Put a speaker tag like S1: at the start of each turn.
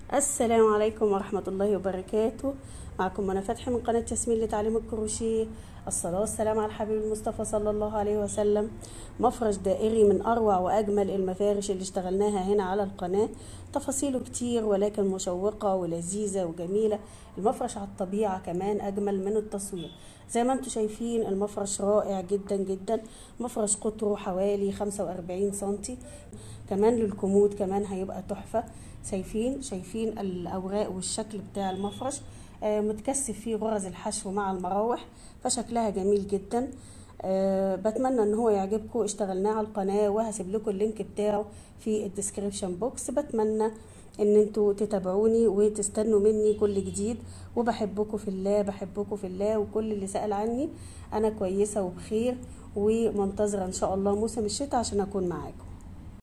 S1: السلام عليكم ورحمة الله وبركاته معكم منى فتحي من قناة ياسمين لتعليم الكروشيه الصلاة والسلام على الحبيب المصطفى صلى الله عليه وسلم مفرش دائري من أروع وأجمل المفارش اللي اشتغلناها هنا على القناة تفاصيله كتير ولكن مشوقة ولذيذة وجميلة المفرش على الطبيعة كمان أجمل من التصوير زي ما انتم شايفين المفرش رائع جدا جدا مفرش قطره حوالي 45 سنتي كمان للكمود كمان هيبقى تحفة شايفين شايفين الأوراق والشكل بتاع المفرش آه، متكثف فيه غرز الحشو مع المراوح فشكلها جميل جدا أه بتمنى ان هو يعجبكم اشتغلناه على القناه وهسيب لكم اللينك بتاعه في الديسكريبشن بوكس بتمنى ان انتوا تتابعوني وتستنوا مني كل جديد وبحبكم في الله بحبكم في الله وكل اللي سأل عني انا كويسه وبخير ومنتظره ان شاء الله موسم الشتاء عشان اكون معاكم